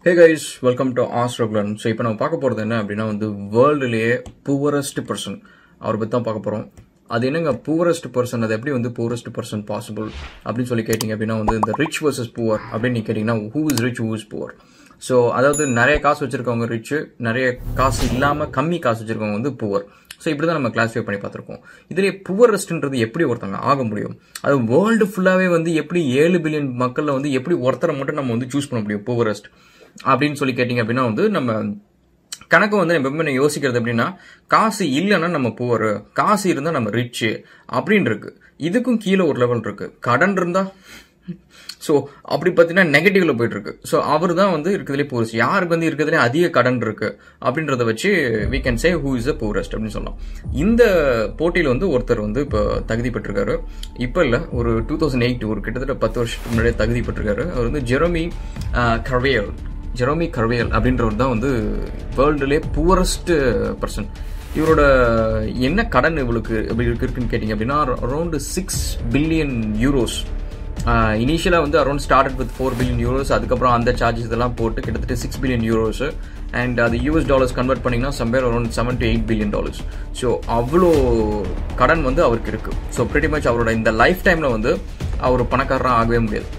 hey guys welcome to Astroclan so இப்போ நம்ம பார்க்க போகிறது என்ன அப்படின்னா வந்து வேர்ல்டுலேயே புவரஸ்ட் பர்சன் அவரை பற்றி தான் பார்க்க போகிறோம் அது என்னங்க புவரஸ்ட் பர்சன் அது எப்படி வந்து புவரஸ்ட் பர்சன் பாசிபிள் அப்படின்னு சொல்லி கேட்டிங்க அப்படின்னா வந்து இந்த ரிச் வர்சஸ் புவர் அப்படின்னு நீ கேட்டிங்கன்னா who is rich who is poor so அதாவது நிறைய காசு வச்சிருக்கவங்க ரிச்சு நிறைய காசு இல்லாமல் கம்மி காசு வச்சிருக்கவங்க வந்து புவர் ஸோ இப்படி தான் நம்ம கிளாஸிஃபை பண்ணி பார்த்துருக்கோம் இதுலேயே புவரஸ்ட்ன்றது எப்படி ஒருத்தவங்க ஆக முடியும் அது வேர்ல்டு ஃபுல்லாகவே வந்து எப்படி ஏழு பில்லியன் மக்களில் வந்து எப்படி ஒருத்தரை மட்டும் நம்ம வந்து சூஸ் பண்ண முடியும் புவரஸ்ட் அப்படின்னு சொல்லி கேட்டிங்க அப்படின்னா வந்து நம்ம கணக்கு வந்து நம்ம எப்பவுமே யோசிக்கிறது எப்படின்னா காசு இல்லைன்னா நம்ம புவர் காசு இருந்தால் நம்ம ரிச்சு அப்படின்னு இருக்கு இதுக்கும் கீழே ஒரு லெவல் இருக்கு கடன் இருந்தா ஸோ அப்படி பார்த்தீங்கன்னா நெகட்டிவ்ல போயிட்டு இருக்கு ஸோ அவர் தான் வந்து இருக்கிறதுலே போரஸ்ட் யாருக்கு வந்து இருக்கிறதுலே அதிக கடன் இருக்கு அப்படின்றத வச்சு we can say who is a poorest அப்படின்னு சொல்லலாம் இந்த போட்டியில் வந்து ஒருத்தர் வந்து இப்போ தகுதி பெற்றிருக்காரு இப்போ இல்லை ஒரு டூ தௌசண்ட் எயிட் ஒரு கிட்டத்தட்ட பத்து வருஷத்துக்கு முன்னாடியே தகுதி பெற்றிருக்காரு அவர் வந்து ஜெரோமி கர்வேல் ஜெரோமி கர்வேல் அப்படின்றவர் தான் வந்து வேர்ல்டுலே புவரஸ்ட் பர்சன் இவரோட என்ன கடன் இவளுக்கு எப்படி இருக்குன்னு கேட்டிங்க அப்படின்னா அரௌண்ட் சிக்ஸ் பில்லியன் யூரோஸ் இனிஷியலாக வந்து around start with four billion euros அதுக்கப்புறம் அந்த சார்ஜஸ் இதெல்லாம் போட்டு கிட்டத்தட்ட சிக்ஸ் பில்லியன் யூரோஸ் அண்ட் அது யூஎஸ் டாலர்ஸ் கன்வெர்ட் பண்ணிங்கன்னா somewhere around seven to eight billion dollars so அவ்வளோ கடன் வந்து அவருக்கு இருக்கு ஸோ பிரிட்டி மச் அவரோட இந்த லைஃப் டைமில் வந்து அவர் பணக்காரராக ஆகவே முடியாது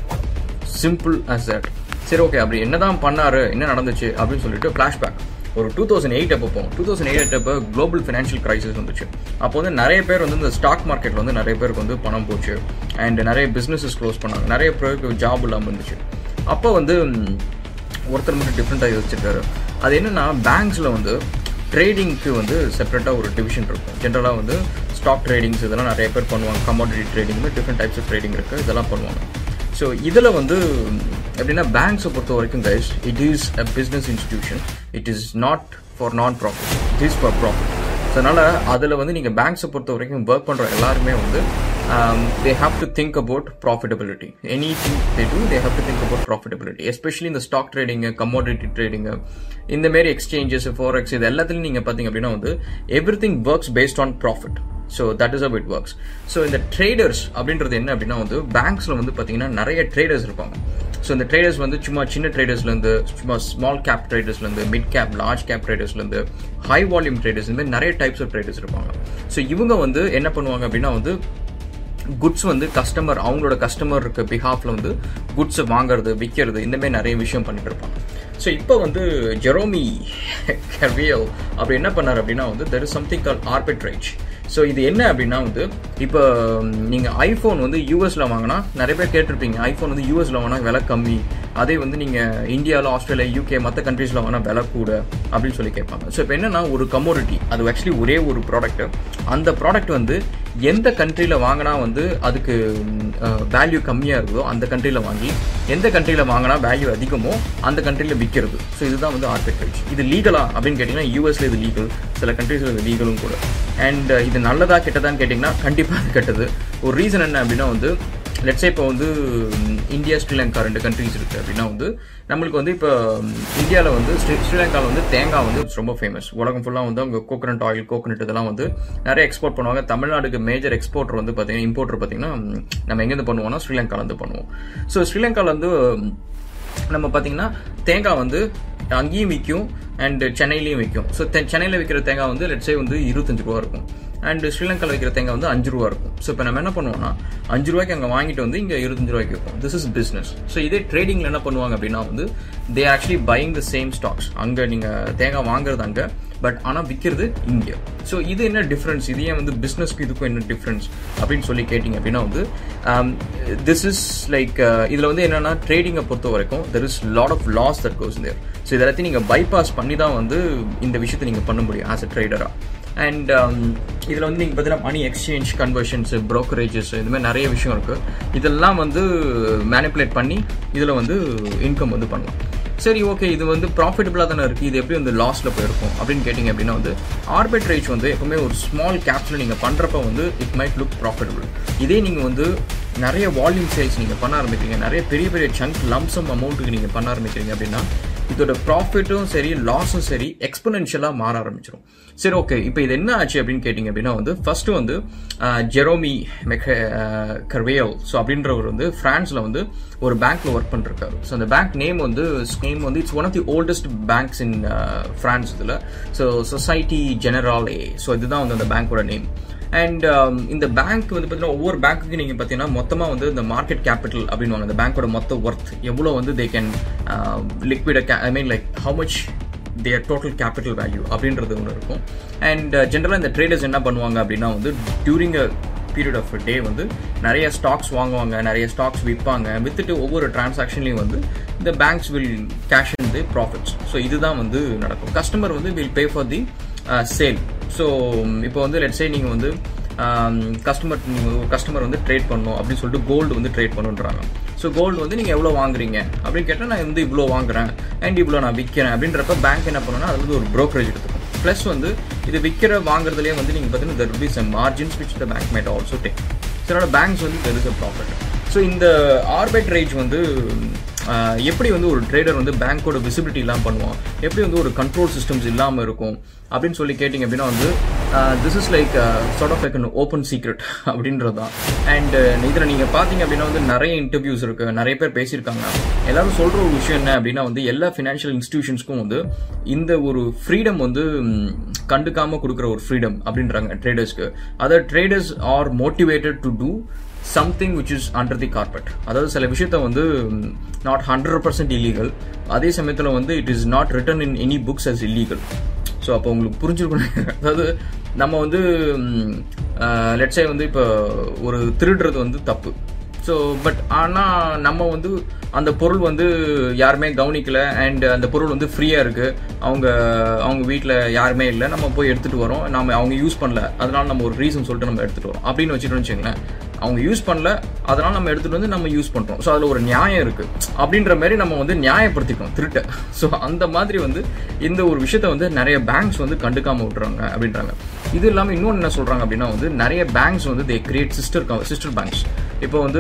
சிம்பிள் அஸ் தட் சரி ஓகே அப்படி என்னதான் பண்ணாரு என்ன நடந்துச்சு அப்படின்னு சொல்லிட்டு ஃப்ளாஷ்பேக் ஒரு டூ தௌசண்ட் எயிட் அப்போ போகும் டூ தௌசண்ட் எயிட் அப்போ குளோபல் ஃபினான்ஷியல் கிரைசிஸ் வந்துச்சு அப்போ வந்து நிறைய பேர் வந்து இந்த ஸ்டாக் மார்க்கெட்டில் வந்து நிறைய பேருக்கு வந்து பணம் போச்சு அண்ட் நிறைய பிஸ்னஸஸ் க்ளோஸ் பண்ணாங்க நிறைய பேருக்கு ஜாப் இல்லாமல் இருந்துச்சு அப்போ வந்து ஒருத்தர் மட்டும் டிஃப்ரெண்ட்டாக யோசிச்சிருக்காரு அது என்னன்னா பேங்க்ஸில் வந்து ட்ரேடிங்க்கு வந்து செப்பரேட்டாக ஒரு டிவிஷன் இருக்கும் ஜென்ரலாக வந்து ஸ்டாக் ட்ரேடிங்ஸ் இதெல்லாம் நிறைய பேர் பண்ணுவாங்க commodity trading different types of trading இருக்குது இதெல்லாம் பண்ணுவாங்க ஸோ இதில் வந்து எப்படின்னா பேங்க்ஸை பொறுத்த வரைக்கும் guys it is a business institution it is not for non profit it is for profit so அதனால் அதில் வந்து நீங்கள் பேங்க்ஸை பொறுத்த வரைக்கும் ஒர்க் பண்ணுற எல்லாருமே வந்து they have to think about profitability any thing they do they have to think about profitability especially இந்த ஸ்டாக் ட்ரேடிங்கு கமோடிட்டி ட்ரேடிங்கு இந்த மாதிரி எக்ஸ்சேஞ்சஸ் ஃபோரெக்ஸ் இது எல்லாத்துலையும் நீங்கள் பார்த்தீங்க அப்படின்னா வந்து every thing works based on profit so that is up it works so இந்த ட்ரேடர்ஸ் அப்படின்றது என்ன அப்படின்னா வந்து பேங்க்ஸில் வந்து பார்த்தீங்கன்னா நிறைய ட்ரேடர்ஸ் இருப்பாங்க ஸோ இந்த ட்ரேடர்ஸ் வந்து சும்மா சின்ன ட்ரேடர்ஸ்லேருந்து சும்மா ஸ்மால் கேப் ட்ரேடர்ஸ்லேருந்து மிட் கேப் லார்ஜ் கேப் ட்ரேடர்ஸ்லேருந்து ஹை வால்யூம் ட்ரேடர்ஸ் இந்த மாதிரி நிறைய டைப்ஸ் ஆஃப் ட்ரேடர்ஸ் இருப்பாங்க ஸோ இவங்க வந்து என்ன பண்ணுவாங்க அப்படின்னா வந்து குட்ஸ் வந்து கஸ்டமர் அவங்களோட கஸ்டமருக்கு பிஹாஃப்ல வந்து குட்ஸை வாங்குறது விற்கிறது இந்த மாதிரி நிறைய விஷயம் பண்ணிட்டு இருப்பாங்க ஸோ இப்போ வந்து ஜெரோமி கர்வியல் அப்படி என்ன பண்ணார் அப்படின்னா வந்து there is something call arbitrage so இது என்ன அப்படின்னா வந்து இப்போ நீங்கள் ஐஃபோன் வந்து யூஎஸில் வாங்கினா நிறைய பேர் கேட்டிருப்பீங்க ஐஃபோன் வந்து யூஎஸில் வாங்கினா விலை கம்மி அதே வந்து நீங்கள் இந்தியாவில் ஆஸ்திரேலியா யூகே மற்ற கண்ட்ரீஸில் வாங்கினா விலை கூட அப்படின்னு சொல்லி கேட்பாங்க ஸோ இப்போ என்னன்னா ஒரு கமோடிட்டி அது ஆக்சுவலி ஒரே ஒரு ப்ராடக்ட் அந்த ப்ராடக்ட் வந்து எந்த கண்ட்ரியில் வாங்கினா வந்து அதுக்கு வேல்யூ கம்மியாக இருக்குதோ அந்த கண்ட்ரியில் வாங்கி எந்த கண்ட்ரியில் வாங்கினா வேல்யூ அதிகமோ அந்த கண்ட்ரியில் விற்கிறது ஸோ இதுதான் வந்து ஆர்பிட்ரேஜ் இது லீகலா அப்படின்னு கேட்டிங்கன்னா யூஎஸ்ல இது லீகல் சில கண்ட்ரீஸில் இது லீகலும் கூட அண்ட் இது நல்லதா கெட்டதான்னு கேட்டிங்கன்னா கண்டிப்பாக அது கெட்டது ஒரு ரீசன் என்ன அப்படின்னா வந்து லெட்ஸே இப்போ வந்து இந்தியா ஸ்ரீலங்கா ரெண்டு கண்ட்ரிஸ் இருக்குது அப்படின்னா வந்து நம்மளுக்கு வந்து இப்போ இந்தியாவில் வந்து ஸ்ரீ ஸ்ரீலங்காவில் வந்து தேங்காய் வந்து ரொம்ப ஃபேமஸ் உலகம் ஃபுல்லாக வந்து அவங்க கோகனட் ஆயில் கோகனட் இதெல்லாம் வந்து நிறைய எக்ஸ்போர்ட் பண்ணுவாங்க தமிழ்நாடுக்கு மேஜர் எக்ஸ்போர்ட்டர் வந்து பார்த்தீங்கன்னா இம்போர்ட்டர் பார்த்தீங்கன்னா நம்ம எங்கேருந்து பண்ணுவோம்னா ஸ்ரீலங்காலேருந்து பண்ணுவோம் ஸோ ஸ்ரீலங்காவில் வந்து நம்ம பார்த்தீங்கன்னா தேங்காய் வந்து அங்கேயும் விற்கும் அண்ட் சென்னையிலையும் விற்கும் ஸோ சென்னையில் விற்கிற தேங்காய் வந்து லெட்ஸே வந்து இருபத்தஞ்சு ரூபா இருக்கும் அண்ட் ஸ்ரீலங்காவில் வைக்கிற தேங்காய் வந்து அஞ்சு ரூபா இருக்கும் ஸோ இப்போ நம்ம என்ன பண்ணுவோம்னா அஞ்சு ரூபாய்க்கு அங்கே வாங்கிட்டு வந்து இங்கே இருபத்தஞ்சு ரூபாய்க்கு வைப்போம் திஸ் இஸ் பிஸ்னஸ் ஸோ இதே ட்ரேடிங்கில் என்ன பண்ணுவாங்க அப்படின்னா வந்து they actually buying the same stocks அங்கே நீங்கள் தேங்காய் வாங்குறது அங்கே பட் ஆனால் விற்கிறது இங்கே ஸோ இது என்ன டிஃப்ரென்ஸ் இது ஏன் வந்து பிஸ்னஸ்க்கு இதுக்கும் என்ன டிஃப்ரென்ஸ் அப்படின்னு சொல்லி கேட்டிங்க அப்படின்னா வந்து திஸ் இஸ் லைக் இதில் வந்து என்னென்னா ட்ரேடிங்கை பொறுத்த வரைக்கும் there is lot of loss that goes there so இது எல்லாத்தையும் நீங்கள் பைபாஸ் பண்ணி தான் வந்து இந்த விஷயத்தை நீங்கள் பண்ண முடியும் ஆஸ் அ ட்ரேடராக அண்ட் இதில் வந்து நீங்கள் பார்த்தீங்கன்னா மணி எக்ஸ்சேஞ்ச் கன்வர்ஷன்ஸ் ப்ரோக்கரேஜஸ் இந்த மாதிரி நிறைய விஷயம் இருக்குது இதெல்லாம் வந்து மேனிப்புலேட் பண்ணி இதில் வந்து இன்கம் வந்து பண்ணலாம் சரி ஓகே இது வந்து ப்ராஃபிட்டபிளாக தானே இருக்குது இது எப்படி வந்து லாஸில் போயிருக்கும் அப்படின்னு கேட்டிங்க அப்படின்னா வந்து ஆர்பிட்ரேஜ் வந்து எப்பவுமே ஒரு ஸ்மால் கேப்ஸில் நீங்கள் பண்ணுறப்ப வந்து இட் மைட் லுக் ப்ராஃபிட்டபிள் இதே நீங்கள் வந்து நிறைய வால்யூம் சேல்ஸ் நீங்கள் பண்ண ஆரம்பிக்கிறீங்க நிறைய பெரிய பெரிய சங்க் லம்சம் அமௌண்ட்டுக்கு நீங்கள் பண்ண ஆரம்பிக்கிறீங்க அப்படின்னா இதோட ப்ராஃபிட்டும் சரி லாஸும் சரி எக்ஸ்பனென்ஷியலாக மாற ஆரம்பிச்சிடும் சரி ஓகே இப்போ இது என்ன ஆச்சு அப்படின்னு கேட்டிங்க அப்படின்னா வந்து ஃபர்ஸ்ட் வந்து ஜெரோமி மெக்க கர்வேயல் ஸோ அப்படின்றவர் வந்து ஃப்ரான்ஸில் வந்து ஒரு பேங்க்ல ஒர்க் பண்ணிருக்காரு ஸோ அந்த பேங்க் நேம் வந்து நேம் வந்து it's one of the oldest banks in France இதில் ஸோ சொசைட்டி ஜெனராலே ஸோ இதுதான் வந்து அந்த பேங்க்கோட நேம் அண்ட் இந்த பேங்க் வந்து பார்த்தீங்கன்னா ஒவ்வொரு பேங்க்குக்கு நீங்கள் பார்த்தீங்கன்னா மொத்தமாக வந்து இந்த மார்க்கெட் கேபிட்டல் அப்படின்னு அந்த பேங்க்கோட மொத்த ஒர்த் எவ்வளோ வந்து they can liquid I mean like how much their total capital value அப்படின்றது ஒன்று இருக்கும் அண்ட் ஜென்ரலாக இந்த ட்ரேடர்ஸ் என்ன பண்ணுவாங்க அப்படின்னா வந்து during a period of day வந்து நிறைய ஸ்டாக்ஸ் வாங்குவாங்க நிறைய ஸ்டாக்ஸ் விற்பாங்க வித்துட்டு ஒவ்வொரு டிரான்சாக்ஷன்லையும் வந்து இந்த banks will cash in the profits so இதுதான் வந்து நடக்கும் கஸ்டமர் வந்து will pay for the sale so இப்போ வந்து லெட்ஸே நீங்கள் வந்து கஸ்டமர் நீங்கள் ஒரு கஸ்டமர் வந்து ட்ரேட் பண்ணணும் அப்படின்னு சொல்லிட்டு கோல்டு வந்து ட்ரேட் பண்ணுன்றாங்க ஸோ கோல்டு வந்து நீங்கள் எவ்வளோ வாங்குறீங்க அப்படின்னு கேட்டால் நான் வந்து இவ்வளோ வாங்குறேன் அண்ட் இவ்வளோ நான் விற்கிறேன் அப்படின்றப்ப பேங்க் என்ன பண்ணுன்னா அது வந்து ஒரு ப்ரோக்கரேஜ் எடுத்துக்கும் ப்ளஸ் வந்து இது விற்கிற வாங்குறதுலேயே வந்து நீங்கள் பார்த்தீங்கன்னா there be some margins which the bank made also take so அதோட பேங்க்ஸ் வந்து there is a profit so இந்த ஆர்பிட்ரேஜ் வந்து எப்படி வந்து ஒரு ட்ரேடர் வந்து பேங்க்கோட விசிபிலிட்டி இல்லாமல் பண்ணுவான் எப்படி வந்து ஒரு கண்ட்ரோல் சிஸ்டம்ஸ் இல்லாமல் இருக்கும் அப்படின்னு சொல்லி கேட்டிங்க அப்படின்னா வந்து this is like sort of like an open secret அப்படின்றது தான் அண்ட் இதில் நீங்கள் பார்த்தீங்க அப்படின்னா வந்து நிறைய இன்டர்வியூஸ் இருக்கு நிறைய பேர் பேசியிருக்காங்க எல்லாரும் சொல்கிற ஒரு விஷயம் என்ன அப்படின்னா வந்து எல்லா ஃபினான்ஷியல் இன்ஸ்டிடியூஷன்ஸ்க்கும் வந்து இந்த ஒரு ஃப்ரீடம் வந்து கண்டுக்காம கொடுக்குற ஒரு ஃப்ரீடம் அப்படின்றாங்க ட்ரேடர்ஸ்க்கு அதை traders are motivated to do something which is under the carpet அதாவது சில விஷயத்த வந்து நாட் ஹண்ட்ரட் பர்சன்ட் இல்லீகல் அதே சமயத்தில் வந்து it is not written in any books as illegal so அப்போ உங்களுக்கு புரிஞ்சிருக்கணும் அதாவது நம்ம வந்து லெட்ஸே வந்து இப்போ ஒரு திருடுறது வந்து தப்பு ஸோ பட் ஆனால் நம்ம வந்து அந்த பொருள் வந்து யாருமே கவனிக்கல அண்ட் அந்த பொருள் வந்து ஃப்ரீயாக இருக்குது அவங்க அவங்க வீட்டில் யாருமே இல்லை நம்ம போய் எடுத்துகிட்டு வரோம் நம்ம அவங்க யூஸ் பண்ணல அதனால நம்ம ஒரு ரீசன் சொல்லிட்டு நம்ம எடுத்துகிட்டு வரோம் அப்படின்னு வச்சுட்டு வச்சுங்களேன் அவங்க யூஸ் பண்ணல அதனால நம்ம எடுத்துகிட்டு வந்து நம்ம யூஸ் பண்ணுறோம் ஸோ அதில் ஒரு நியாயம் இருக்குது அப்படின்ற மாதிரி நம்ம வந்து நியாயப்படுத்திக்கணும் திருட்ட ஸோ அந்த மாதிரி வந்து இந்த ஒரு விஷயத்த வந்து நிறைய பேங்க்ஸ் வந்து கண்டுக்காம விட்டுறாங்க அப்படின்றாங்க இது இல்லாமல் இன்னொன்று என்ன சொல்கிறாங்க அப்படின்னா வந்து நிறைய பேங்க்ஸ் வந்து they create sister sister banks இப்போ வந்து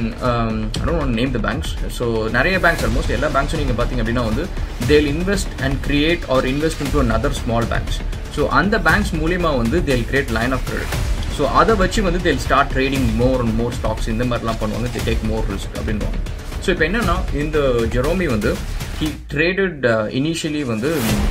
நேம் த பேங்க்ஸ் ஸோ நிறைய பேங்க்ஸ் ஆல்மோஸ்ட் எல்லா பேங்க்ஸும் நீங்கள் பார்த்தீங்க அப்படின்னா வந்து they'll invest and create or invest into other small banks so அந்த பேங்க்ஸ் மூலியமா வந்து they'll create line of credit so அதை வச்சு வந்து they'll start trading more and more stocks இந்த மாதிரிலாம் பண்ணுவாங்க தே டேக் மோர் ரிஸ்க் அப்படின்வாங்க ஸோ இப்போ என்னன்னா இந்த ஜெரோமி வந்து ஹி ட்ரேடட் இனிஷியலி வந்து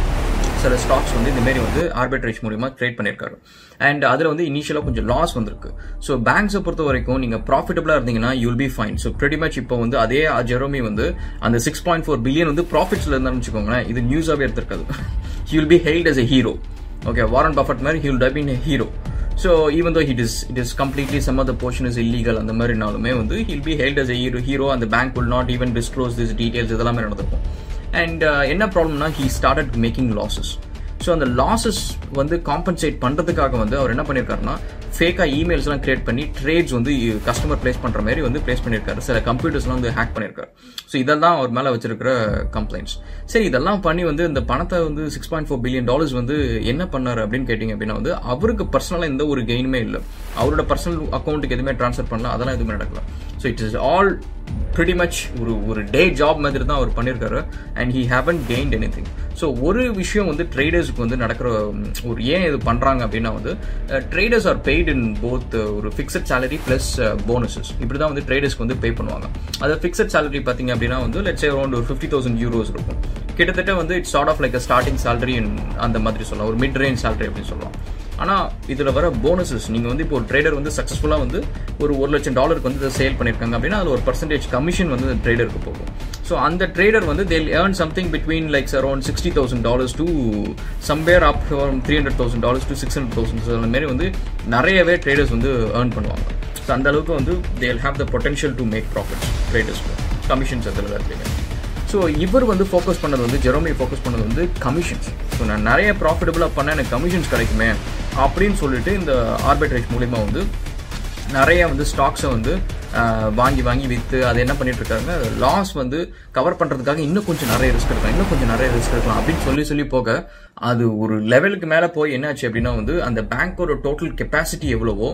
சில ஸ்டாக்ஸ் வந்து இந்தமாரி வந்து ஆர்பிட்ரேஜ் மூலியமா ட்ரேட் பண்ணியிருக்காரு அண்ட் அதில் வந்து இனிஷியலாக கொஞ்சம் லாஸ் வந்திருக்கு ஸோ பேங்க்ஸை பொறுத்த வரைக்கும் நீங்கள் ப்ராஃபிட்டபிளாக இருந்தீங்கன்னா you'll be fine so pretty much இப்போ வந்து அதே ஜெரோமி வந்து அந்த சிக்ஸ் பாயிண்ட் ஃபோர் பில்லியன் வந்து ப்ராஃபிட்ஸில் இருந்தாலும் வச்சுக்கோங்களேன் இது நியூஸாகவே எடுத்திருக்காது he'll be held as a hero okay Warren Buffett மாதிரி he'll dub in hero so even though it is it is completely some of the portion is illegal அந்த மாதிரினாலுமே வந்து he'll be held as a hero hero அந்த bank will not even disclose this details இதெல்லாமே நடந்திருக்கும் and என்ன ப்ராப்ளம்னா he started making losses so அந்த losses வந்து காம்பன்சேட் பண்ணுறதுக்காக வந்து அவர் என்ன பண்ணியிருக்காருன்னா ஃபேக்காக இமெயில்ஸ்லாம் கிரியேட் பண்ணி ட்ரேட்ஸ் வந்து கஸ்டமர் பிளேஸ் பண்ணுற மாதிரி வந்து பிளேஸ் பண்ணியிருக்காரு சில கம்ப்யூட்டர்ஸ்லாம் வந்து ஹேக் பண்ணியிருக்காரு ஸோ இதெல்லாம் அவர் மேலே வச்சிருக்கிற கம்ப்ளைண்ட்ஸ் சரி இதெல்லாம் பண்ணி வந்து இந்த பணத்தை வந்து six point four billion dollars வந்து என்ன பண்ணார் அப்படின்னு கேட்டிங்க அப்படின்னா வந்து அவருக்கு பர்சனலாக எந்த ஒரு கெயினுமே இல்லை அவரோட பர்சனல் அக்கௌண்ட்டுக்கு எதுவுமே ட்ரான்ஸ்ஃபர் பண்ணல அதெல்லாம் எதுவுமே நடக்கல so it is all pretty much ஒரு ஒரு டே ஜாப் மாதிரி தான் அவர் பண்ணியிருக்காரு and he haven't gained any thing so ஒரு விஷயம் வந்து ட்ரேடர்ஸ்க்கு வந்து நடக்கிற ஒரு ஏன் இது பண்ணுறாங்க அப்படின்னா வந்து traders are paid in both ஒரு ஃபிக்ஸட் சேலரி ப்ளஸ் போனஸஸ் இப்படி தான் வந்து ட்ரேடர்ஸ்க்கு வந்து பே பண்ணுவாங்க அது ஃபிக்ஸட் சேலரி பார்த்தீங்க அப்படின்னா வந்து லெட்ஸ் அரௌண்ட் ஒரு ஃபிஃப்டி தௌசண்ட் யூரோஸ் இருக்கும் கிட்டத்தட்ட வந்து it's sort of like starting salary அந்த மாதிரி சொல்லலாம் ஒரு மிட் ரேஞ்ச் சேலரி அப்படின்னு சொல்லலாம் ஆனால் இதில் வர போனஸஸ் நீங்கள் வந்து இப்போ ஒரு ட்ரேடர் வந்து சக்ஸஸ்ஃபுல்லாக வந்து ஒரு ஒரு லட்சம் டாலருக்கு வந்து சேல் பண்ணியிருக்காங்க அப்படின்னா அதில் ஒரு பர்சன்டேஜ் கமிஷன் வந்து அந்த ட்ரேடருக்கு போகும் ஸோ அந்த ட்ரேடர் வந்து they'll earn something between likes around sixty thousand dollars to somewhere up three hundred thousand dollars to six hundred thousand அந்த மாதிரி வந்து நிறையவே ட்ரேடர்ஸ் வந்து ஏர்ன் பண்ணுவாங்க ஸோ அந்த அளவுக்கு வந்து they'll have the potential to make profits ட்ரேடர்ஸ்க்கு கமிஷன்ஸ் அதில் எல்லாத்துலேயுமே ஸோ இவர் வந்து ஃபோக்கஸ் பண்ணது வந்து ஜெரோமி ஃபோக்கஸ் பண்ணது வந்து கமிஷன்ஸ் ஸோ நான் நிறைய ப்ராஃபிட்டபுளாக பண்ண எனக்கு கமிஷன்ஸ் கிடைக்குமே அப்படின்னு சொல்லிட்டு இந்த ஆர்பிட்ரேஜ் மூலிமா வந்து நிறைய வந்து ஸ்டாக்ஸை வந்து வாங்கி வாங்கி விற்று அது என்ன பண்ணிட்டு இருக்காங்க லாஸ் வந்து கவர் பண்ணுறதுக்காக இன்னும் கொஞ்சம் நிறைய ரிஸ்க் இருக்கலாம் இன்னும் கொஞ்சம் நிறைய ரிஸ்க் இருக்கலாம் அப்படின்னு சொல்லி சொல்லி போக அது ஒரு லெவலுக்கு மேலே போய் என்னாச்சு அப்படின்னா வந்து அந்த பேங்க்கோட டோட்டல் கெப்பாசிட்டி எவ்வளவோ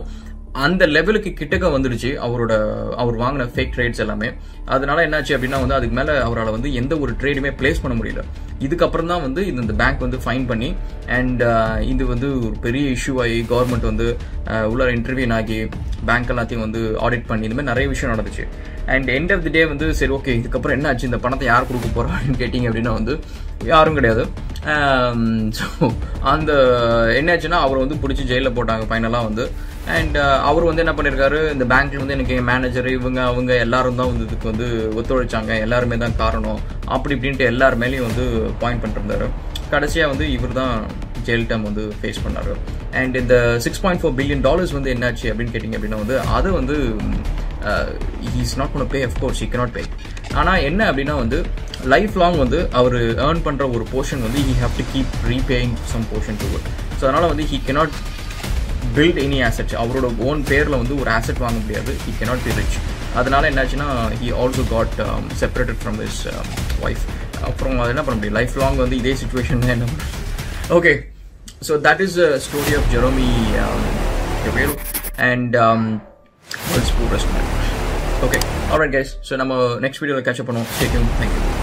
அந்த லெவலுக்கு கிட்டக்க வந்துடுச்சு அவரோட அவர் வாங்கின ஃபேக் ட்ரேட்ஸ் எல்லாமே அதனால என்னாச்சு அப்படின்னா வந்து அதுக்கு மேல அவரால் வந்து எந்த ஒரு ட்ரேடுமே பிளேஸ் பண்ண முடியல இதுக்கப்புறம் தான் வந்து இந்த பேங்க் வந்து ஃபைன் பண்ணி அண்ட் இது வந்து ஒரு பெரிய இஷ்யூ ஆகி கவர்மெண்ட் வந்து uh, உள்ள இன்டர்வியூன் ஆகி பேங்க் எல்லாத்தையும் வந்து ஆடிட் பண்ணி இந்த மாதிரி நிறைய விஷயம் நடந்துச்சு and end of the day வந்து சரி ஓகே இதுக்கப்புறம் என்ன ஆச்சு இந்த பணத்தை யார் கொடுக்க போறா அப்படின்னு கேட்டிங்க அப்படின்னா வந்து யாரும் கிடையாது ஸோ அந்த என்னாச்சுன்னா அவர் வந்து பிடிச்சி ஜெயிலில் போட்டாங்க ஃபைனலாக வந்து அண்ட் அவர் வந்து என்ன பண்ணியிருக்காரு இந்த பேங்க்ல வந்து எனக்கு மேனேஜர் இவங்க அவங்க எல்லாரும் தான் வந்து இதுக்கு வந்து ஒத்துழைச்சாங்க எல்லாருமே தான் காரணம் அப்படி இப்படின்ட்டு எல்லார் மேலேயும் வந்து பாயிண்ட் பண்ணிட்டு இருந்தாரு கடைசியாக வந்து இவர் தான் ஜெயில் டைம் வந்து ஃபேஸ் பண்ணாரு அண்ட் இந்த six point four billion dollars வந்து என்னாச்சு அப்படின்னு கேட்டிங்க அப்படின்னா வந்து அது வந்து is not one pay of course he cannot pay ஆனால் என்ன அப்படின்னா வந்து லைஃப் லாங் வந்து அவர் ஏர்ன் பண்ணுற ஒரு போர்ஷன் வந்து he have to keep repaying some portion to it so அதனால் வந்து he cannot build any assets அவரோட ஓன் பேரில் வந்து ஒரு asset வாங்க முடியாது ஹி cannot பி ரிச் அதனால என்னாச்சுன்னா he also got separated from his wife அப்புறம் அது என்ன பண்ண முடியும் லைஃப் லாங் வந்து இதே சுச்சுவேஷன் தான் என்ன okay so that is story of Jerome Gabriel and world's poorest man okay alright guys so நம்ம நெக்ஸ்ட் வீடியோவில் கேட்சப் பண்ணுவோம் ஸ்டே டியூன் தேங்க்யூ